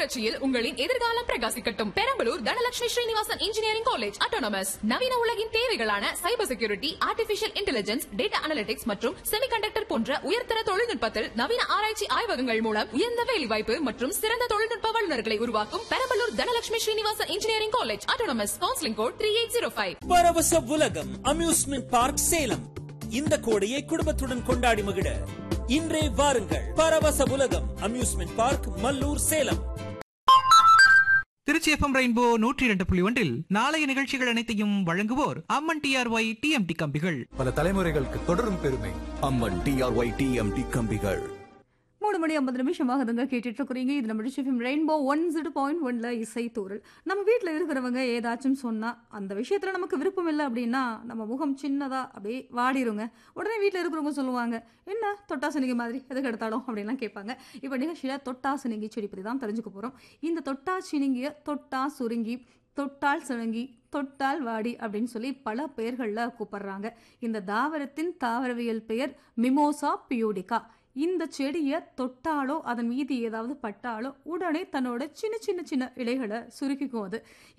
புரட்சியில் உங்களின் எதிர்காலம் பிரகாசிக்கட்டும் Perambalur Dhanalakshmi Srinivasan engineering college autonomous நவீன உலகின் தேவைகளான cyber security artificial intelligence data analytics மற்றும் செமிகண்டக்டர் போன்ற உயர்தர தொழில்நுட்பத்தில் நவீன ஆராய்ச்சி ஆய்வகங்கள் மூலம் உயர்ந்த வேலைவாய்ப்பு மற்றும் சிறந்த தொழில்நுட்ப வல்லுநர்களை உருவாக்கும் Perambalur Dhanalakshmi Srinivasan engineering college autonomous counselling code three eight zero five பரவச உலகம் அம்யூஸ்மெண்ட் பார்க் சேலம் இந்த கோடையை குடும்பத்துடன் கொண்டாடி மகிழ இன்றே வாருங்கள் பரவச உலகம் amusement park Mallur Salem Trichy F M rainbow நூற்றி இரண்டு புள்ளி ஒன்றில் நாளைய நிகழ்ச்சிகள் அனைத்தையும் வழங்குவோர் அம்மன் டிஆர்ஒய் டிஎம்டி கம்பிகள் பல தலைமுறைகளுக்கு தொடரும் பெருமை அம்மன் டிஆர்ஒய் டிஎம்டி கம்பிகள் மூணு மணி ஐம்பது நிமிஷம் ஆகுதுங்க கேட்டுட்டு இருக்கிறீங்க இது நம்ம டிஷிஃபிம் ரெயின்போ ஒன் ஜீரோ பாயிண்ட் ஒன்ல இசை தூரல் நம்ம வீட்டில் இருக்கிறவங்க ஏதாச்சும் சொன்னா அந்த விஷயத்துல நமக்கு விருப்பம் இல்லை அப்படின்னா நம்ம முகம் சின்னதா அப்படியே வாடிருங்க உடனே வீட்டில் இருக்கிறவங்க சொல்லுவாங்க என்ன தொட்டாசுனிங்கி மாதிரி எதுக்கு எடுத்தாலும் அப்படின்லாம் கேட்பாங்க இப்போ நிகழ்ச்சியில் தொட்டாசுனிங்கி செடி பற்றி தான் தெரிஞ்சுக்க போகிறோம் இந்த தொட்டா சினிங்கிய தொட்டா சுருங்கி தொட்டால் சுருங்கி தொட்டால் வாடி அப்படின்னு சொல்லி பல பெயர்களில் கூப்பிடுறாங்க இந்த தாவரத்தின் தாவரவியல் பெயர் மிமோசா பியூடிகா இந்த செடியை தொட்டாலோ அதன் மீது ஏதாவது பட்டாலோ உடனே தன்னோட சின்ன சின்ன சின்ன இலைகளை சுருக்கிக்கும் அது